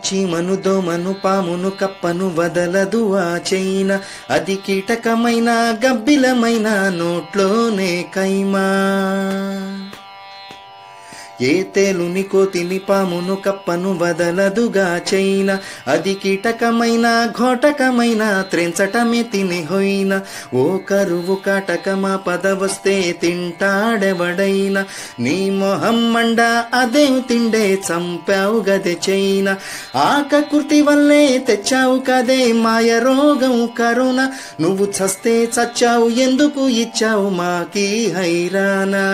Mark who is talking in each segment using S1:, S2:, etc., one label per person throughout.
S1: చీమను దోమను పామును కప్పను వదలదు ఆ చైన అది కీటకమైన గబ్బిలమైన నోట్లోనే కైమా ఏ తేలుని కోతిని పామును కప్పను వదలదుగా చైన అది కీటకమైన ఘోటకమైన త్రెంచటమే తిని హొయిన ఓ కరువు కాటకమా పదవస్తే తింటాడెవడైనా నీ మొహం మండ అదేం తిండే చంపావు గదే చైన ఆకకృతి వల్లే తెచ్చావు కదే మాయ రోగం కరుణ నువ్వు చస్తే చచ్చావు ఎందుకు ఇచ్చావు మాకి హైరానా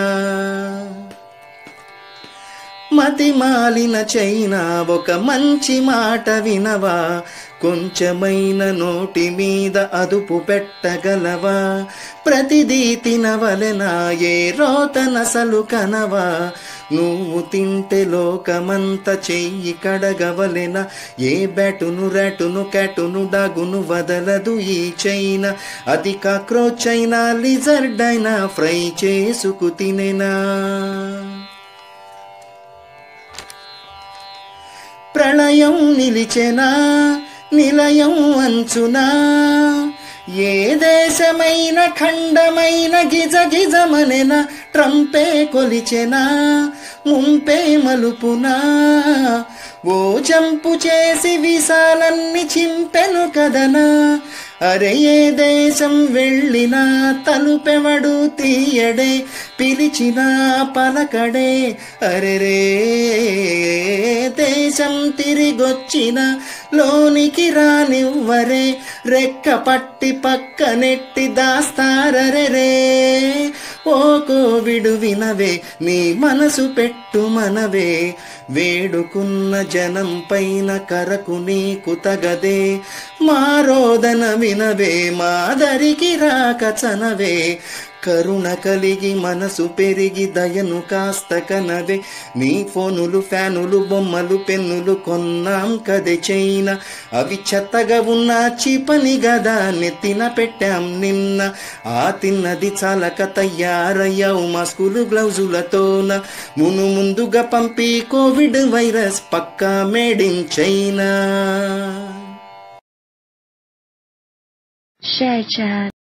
S1: మతి మాలిన చైనా ఒక మంచి మాట వినవా కొంచెమైన నోటి మీద అదుపు పెట్టగలవా ప్రతిదీ తినవలెనా ఏ రోతనసలు కనవా నువ్వు తింటే లోకమంత చెయ్యి కడగవలెనా ఏ బ్యాటును ర్యాటును క్యాటును డాగును వదలదు ఈ చైనా అది కాక్రోచ్ అయినా లిజర్డ్ అయినా ఫ్రై చేసుకు తినెనా ప్రళయం నిలిచెనా నిలయం అంచునా ఏ దేశమైన ఖండమైన గిజ గిజమనెన ట్రంపే కొలిచెనా ముంపే మలుపునా ఓ చంపు చేసి విశాలన్ని చింపెను కదనా అరే ఏ దేశం వెళ్ళినా తలుపెవడు తీయడే పిలిచినా పలకడే అరెరే దేశం తిరిగొచ్చిన లోనికి రానివ్వరే రెక్క పట్టి పక్క నెట్టి దాస్తారరే ఓ కోవిడు వినవే నీ మనసు పెట్టు మనవే వేడుకున్న జనం పైన కరకు నీకు తగదే మారోదన వినవే మాదరికి రాక చనవే కరుణ కలిగి మనసు పెరిగి దయను కాస్త కనవే నీ ఫోనులు ఫ్యానులు బొమ్మలు పెన్నులు కొన్నాం కదే చైనా అవి చెత్తగా ఉన్న చీపని గదా నెత్తిన పెట్టాం నిన్న ఆ తిన్నది చాలక తయారయ్యావు మాస్కులు గ్లౌజులతోన మును ముందుగా పంపి కోవిడ్ వైరస్ పక్కా made in China
S2: Share chat.